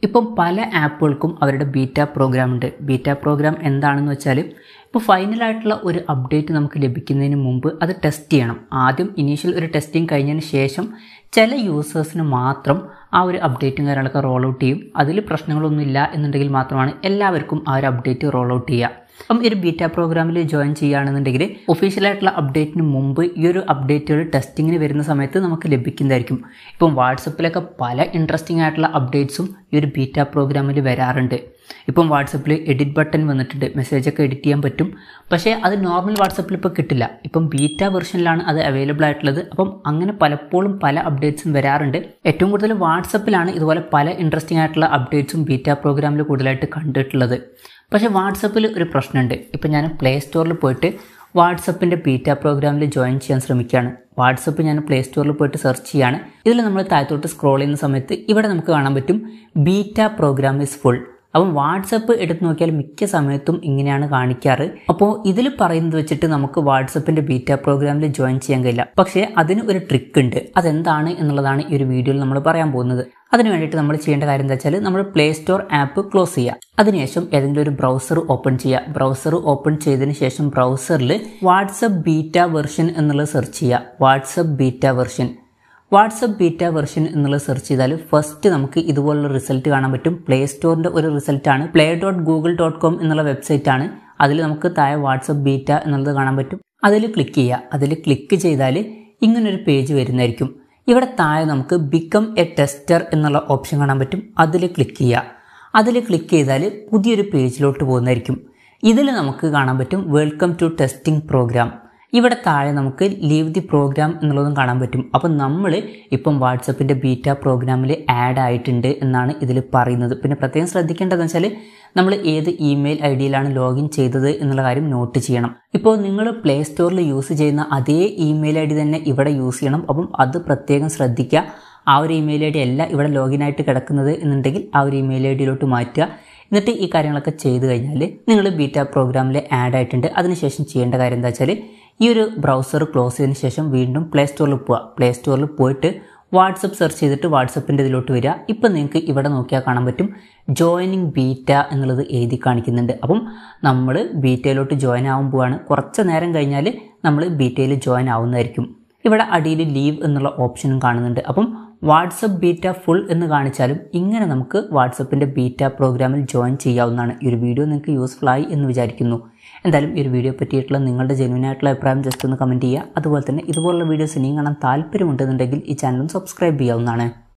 ഇപ്പം പല ആപ്പുകൾക്കും അവരുടെ ബീറ്റ പ്രോഗ്രാം ഉണ്ട് ബീറ്റ പ്രോഗ്രാം എന്താണെന്ന് വെച്ചാൽ ഇപ്പോൾ ഫൈനലായിട്ടുള്ള ഒരു അപ്ഡേറ്റ് നമുക്ക് ലഭിക്കുന്നതിന് മുമ്പ് അത് ടെസ്റ്റ് ചെയ്യണം ആദ്യം ഇനീഷ്യൽ ഒരു ടെസ്റ്റിംഗ് കഴിഞ്ഞതിന് ശേഷം ചില യൂസേഴ്സിന് മാത്രം ആ ഒരു അപ്ഡേറ്റും കാര്യങ്ങളൊക്കെ റോൾ ഔട്ട് ചെയ്യും അതിൽ പ്രശ്നങ്ങളൊന്നും ഇല്ല എന്നുണ്ടെങ്കിൽ മാത്രമാണ് എല്ലാവർക്കും ആ ഒരു അപ്ഡേറ്റ് റോൾ ഔട്ട് ചെയ്യുക അപ്പം ഈ ഒരു ബീറ്റ പ്രോഗ്രാമിൽ ജോയിൻ ചെയ്യുകയാണെന്നുണ്ടെങ്കിൽ ഒഫീഷ്യലായിട്ടുള്ള അപ്ഡേറ്റിന് മുമ്പ് ഈ ഒരു അപ്ഡേറ്റുകൾ ടെസ്റ്റിങ്ങിന് വരുന്ന സമയത്ത് നമുക്ക് ലഭിക്കുന്നതായിരിക്കും ഇപ്പം വാട്സപ്പിലൊക്കെ പല ഇൻട്രസ്റ്റിംഗ് ആയിട്ടുള്ള അപ്ഡേറ്റ്സും ഈ ഒരു ബീറ്റ പ്രോഗ്രാമിൽ വരാറുണ്ട് ഇപ്പം വാട്സപ്പിൽ എഡിറ്റ് ബട്ടൺ വന്നിട്ടുണ്ട് മെസ്സേജൊക്കെ എഡിറ്റ് ചെയ്യാൻ പറ്റും പക്ഷേ അത് നോർമൽ വാട്സപ്പിൽ ഇപ്പോൾ കിട്ടില്ല ഇപ്പം ബീറ്റ വെർഷനിലാണ് അത് അവൈലബിൾ ആയിട്ടുള്ളത് അപ്പം അങ്ങനെ പലപ്പോഴും പല അപ്ഡേറ്റ്സും വരാറുണ്ട് ഏറ്റവും കൂടുതൽ വാട്സപ്പിലാണ് ഇതുപോലെ പല ഇൻട്രസ്റ്റിംഗ് ആയിട്ടുള്ള അപ്ഡേറ്റ്സും ബീറ്റ പ്രോഗ്രാമിൽ കൂടുതലായിട്ട് കണ്ടിട്ടുള്ളത് പക്ഷേ വാട്സപ്പിൽ ഒരു പ്രശ്നമുണ്ട് ഇപ്പം ഞാൻ പ്ലേ സ്റ്റോറിൽ പോയിട്ട് വാട്സപ്പിൻ്റെ ബീറ്റ പ്രോഗ്രാമിൽ ജോയിൻ ചെയ്യാൻ ശ്രമിക്കുകയാണ് വാട്സപ്പ് ഞാൻ പ്ലേ സ്റ്റോറിൽ പോയിട്ട് സെർച്ച് ചെയ്യാണ് ഇതിൽ നമ്മൾ താഴത്തോട്ട് സ്ക്രോൾ ചെയ്യുന്ന സമയത്ത് ഇവിടെ നമുക്ക് കാണാൻ പറ്റും ബീറ്റ പ്രോഗ്രാം ഇസ് ഫുൾ അപ്പം വാട്സപ്പ് എടുത്ത് നോക്കിയാൽ മിക്ക സമയത്തും ഇങ്ങനെയാണ് കാണിക്കാറ് അപ്പോൾ ഇതിൽ പറയുന്നത് വെച്ചിട്ട് നമുക്ക് വാട്സപ്പിൻ്റെ ബീറ്റ പ്രോഗ്രാമിൽ ജോയിൻ ചെയ്യാൻ കഴിയില്ല പക്ഷേ അതിന് ഒരു ട്രിക്ക് ഉണ്ട് അതെന്താണ് എന്നുള്ളതാണ് ഈ ഒരു വീഡിയോയിൽ നമ്മൾ പറയാൻ പോകുന്നത് അതിന് വേണ്ടിയിട്ട് നമ്മൾ ചെയ്യേണ്ട കാര്യം എന്താ വെച്ചാൽ നമ്മൾ പ്ലേ സ്റ്റോർ ആപ്പ് ക്ലോസ് ചെയ്യുക അതിനുശേഷം ഏതെങ്കിലും ഒരു ബ്രൗസർ ഓപ്പൺ ചെയ്യുക ബ്രൗസർ ഓപ്പൺ ചെയ്തതിന് ശേഷം ബ്രൗസറിൽ വാട്സപ്പ് ബീറ്റ വെർഷൻ എന്നുള്ളത് സെർച്ച് ചെയ്യുക WhatsApp beta version WhatsApp beta version എന്നുള്ളത് സെർച്ച് ചെയ്താൽ ഫസ്റ്റ് നമുക്ക് ഇതുപോലുള്ള റിസൾട്ട് കാണാൻ പറ്റും പ്ലേ സ്റ്റോറിൻ്റെ ഒരു റിസൾട്ടാണ് play dot Google dot com എന്നുള്ള വെബ്സൈറ്റ് ആണ് അതിൽ നമുക്ക് താഴെ വാട്സപ്പ് ബീറ്റ എന്നുള്ളത് കാണാൻ പറ്റും അതിൽ ക്ലിക്ക് ചെയ്യുക അതിൽ ക്ലിക്ക് ചെയ്താൽ ഇങ്ങനൊരു പേജ് വരുന്നതായിരിക്കും ഇവിടെ താഴെ നമുക്ക് ബിക്കം എ ടെസ്റ്റർ എന്നുള്ള ഓപ്ഷൻ കാണാൻ പറ്റും അതിൽ ക്ലിക്ക് ചെയ്യുക അതിൽ ക്ലിക്ക് ചെയ്താൽ പുതിയൊരു പേജിലോട്ട് പോകുന്നതായിരിക്കും ഇതിൽ നമുക്ക് കാണാൻ പറ്റും വെൽക്കം ടു ടെസ്റ്റിംഗ് പ്രോഗ്രാം ഇവിടെ താഴെ നമുക്ക് ലീവ് ദി പ്രോഗ്രാം എന്നുള്ളതും കാണാൻ പറ്റും അപ്പം നമ്മൾ ഇപ്പം വാട്സപ്പിൻ്റെ ബീറ്റ പ്രോഗ്രാമിൽ ആഡ് ആയിട്ടുണ്ട് എന്നാണ് ഇതിൽ പറയുന്നത് പിന്നെ പ്രത്യേകം ശ്രദ്ധിക്കേണ്ടതെന്ന് വെച്ചാൽ നമ്മൾ ഏത് ഇമെയിൽ ഐ ഡിയിലാണ് ലോഗിൻ ചെയ്തത് എന്നുള്ള കാര്യം നോട്ട് ചെയ്യണം ഇപ്പോൾ നിങ്ങൾ പ്ലേ സ്റ്റോറിൽ യൂസ് ചെയ്യുന്ന അതേ ഇമെയിൽ ഐ ഡി തന്നെ ഇവിടെ യൂസ് ചെയ്യണം അപ്പം അത് പ്രത്യേകം ശ്രദ്ധിക്കുക ആ ഒരു ഇമെയിൽ ഐ ഡി അല്ല ഇവിടെ ലോഗിൻ ആയിട്ട് കിടക്കുന്നത് എന്നുണ്ടെങ്കിൽ ആ ഒരു ഇമെയിൽ ഐ ഡിയിലോട്ട് മാറ്റുക എന്നിട്ട് ഈ കാര്യങ്ങളൊക്കെ ചെയ്ത് കഴിഞ്ഞാൽ നിങ്ങൾ ബീറ്റ പ്രോഗ്രാമിൽ ആഡ് ആയിട്ടുണ്ട് അതിനുശേഷം ചെയ്യേണ്ട കാര്യം എന്താ വെച്ചാൽ ഈ ഒരു ബ്രൗസർ ക്ലോസ് ചെയ്തതിന് ശേഷം വീണ്ടും പ്ലേ സ്റ്റോറിൽ പോവുക പ്ലേ സ്റ്റോറിൽ പോയിട്ട് വാട്സപ്പ് സെർച്ച് ചെയ്തിട്ട് വാട്സപ്പിൻ്റെ ഇതിലോട്ട് വരിക ഇപ്പം നിങ്ങൾക്ക് ഇവിടെ നോക്കിയാൽ കാണാൻ പറ്റും ജോയിനിങ് ബീറ്റ എന്നുള്ളത് എഴുതി കാണിക്കുന്നുണ്ട് അപ്പം നമ്മൾ ബീറ്റയിലോട്ട് ജോയിൻ ആവാൻ പോവാണ് കുറച്ച് നേരം കഴിഞ്ഞാൽ നമ്മൾ ബീറ്റയിൽ ജോയിൻ ആവുന്നതായിരിക്കും ഇവിടെ അടിയിൽ ലീവ് എന്നുള്ള ഓപ്ഷനും കാണുന്നുണ്ട് അപ്പം വാട്സപ്പ് ബീറ്റ ഫുൾ എന്ന് കാണിച്ചാലും ഇങ്ങനെ നമുക്ക് വാട്സപ്പിൻ്റെ ബീറ്റ പ്രോഗ്രാമിൽ ജോയിൻ ചെയ്യാവുന്നതാണ് ഈ ഒരു വീഡിയോ നിങ്ങൾക്ക് യൂസ്ഫുൾ ആയി എന്ന് വിചാരിക്കുന്നു എന്തായാലും ഈ ഒരു വീഡിയോ പറ്റിയിട്ടുള്ള നിങ്ങളുടെ ജെന്യൂൻ ആയിട്ടുള്ള അഭിപ്രായം ജസ്റ്റ് ഒന്ന് കമൻറ്റ് ചെയ്യുക അതുപോലെ തന്നെ ഇതുപോലുള്ള വീഡിയോസ് ഇനിയും കാണാൻ താല്പര്യമുണ്ടെന്നുണ്ടെങ്കിൽ ഈ ചാനലും സബ്സ്ക്രൈബ് ചെയ്യാവുന്നതാണ്